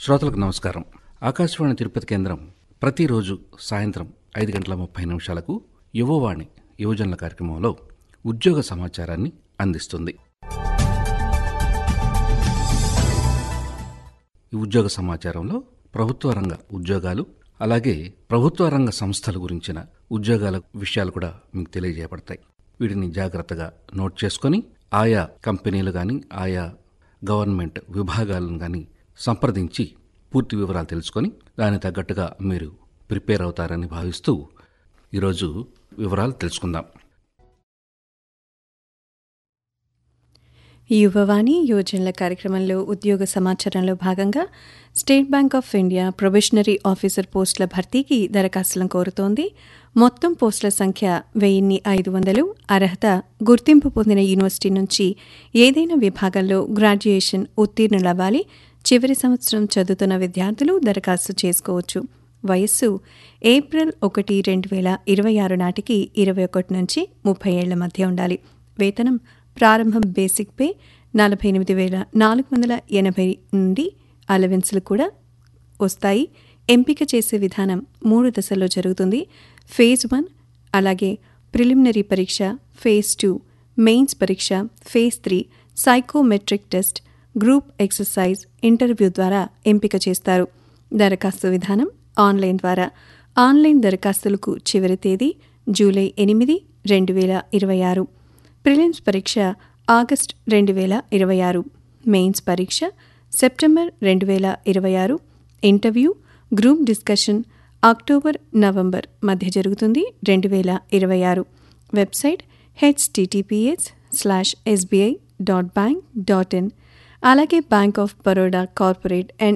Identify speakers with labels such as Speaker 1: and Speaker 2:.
Speaker 1: శ్రోతలకు నమస్కారం ఆకాశవాణి తిరుపతి కేంద్రం ప్రతిరోజు సాయంత్రం ఐదు గంటల ముప్పై నిమిషాలకు యువవాణి యువజనుల కార్యక్రమంలో ఉద్యోగ సమాచారాన్ని అందిస్తుంది ఈ ఉద్యోగ సమాచారంలో ప్రభుత్వ రంగ ఉద్యోగాలు అలాగే ప్రభుత్వ రంగ సంస్థల గురించిన ఉద్యోగాల విషయాలు కూడా మీకు తెలియజేయబడతాయి వీటిని జాగ్రత్తగా నోట్ చేసుకొని ఆయా కంపెనీలు కానీ ఆయా గవర్నమెంట్ విభాగాలను కానీ సంప్రదించి పూర్తి వివరాలు తెలుసుకొని దానికి తగ్గట్టుగా మీరు ప్రిపేర్ అవుతారని భావిస్తూ ఈరోజు వివరాలు తెలుసుకుందాం
Speaker 2: ఈ యువవాణి యోజనల కార్యక్రమంలో ఉద్యోగ సమాచారంలో భాగంగా State Bank of India probationary officer పోస్టుల భర్తీకి దరఖాస్తులను కోరుతోంది మొత్తం పోస్టుల సంఖ్య వెయ్యిన్ని ఐదు వందలు అర్హత గుర్తింపు పొందిన యూనివర్సిటీ నుంచి ఏదైనా విభాగంలో గ్రాడ్యుయేషన్ ఉత్తీర్ణులవ్వాలి చివరి సంవత్సరం చదువుతున్న విద్యార్థులు దరఖాస్తు చేసుకోవచ్చు వయస్సు ఏప్రిల్ ఒకటి రెండు వేల ఇరవై ఆరు నాటికి ఇరవై ఒకటి నుంచి ముప్పై ఏళ్ల మధ్య ఉండాలి వేతనం ప్రారంభం బేసిక్ పే నలభై ఎనిమిది వేల నాలుగు వందల ఎనభై నుండి అలవెన్స్లు కూడా వస్తాయి ఎంపిక చేసే విధానం మూడు దశల్లో జరుగుతుంది ఫేజ్ వన్ అలాగే ప్రిలిమినరీ పరీక్ష ఫేజ్ టూ మెయిన్స్ పరీక్ష phase three psychometric test group exercise interview ద్వారా ఎంపిక చేస్తారు దరఖాస్తు విధానం ఆన్లైన్ ద్వారా ఆన్లైన్ దరఖాస్తులకు చివరి తేదీ జూలై ఎనిమిది రెండు వేల ఇరవై ఆరు ప్రిలిమ్స్ పరీక్ష ఆగస్ట్ రెండు వేల ఇరవై ఆరు మెయిన్స్ పరీక్ష సెప్టెంబర్ రెండు వేల ఇరవై ఆరు interview group discussion October November మధ్య జరుగుతుంది రెండు వేల ఇరవై ఆరు website HTTPS slash SBI dot bank dot in అలాగే bank of Baroda corporate and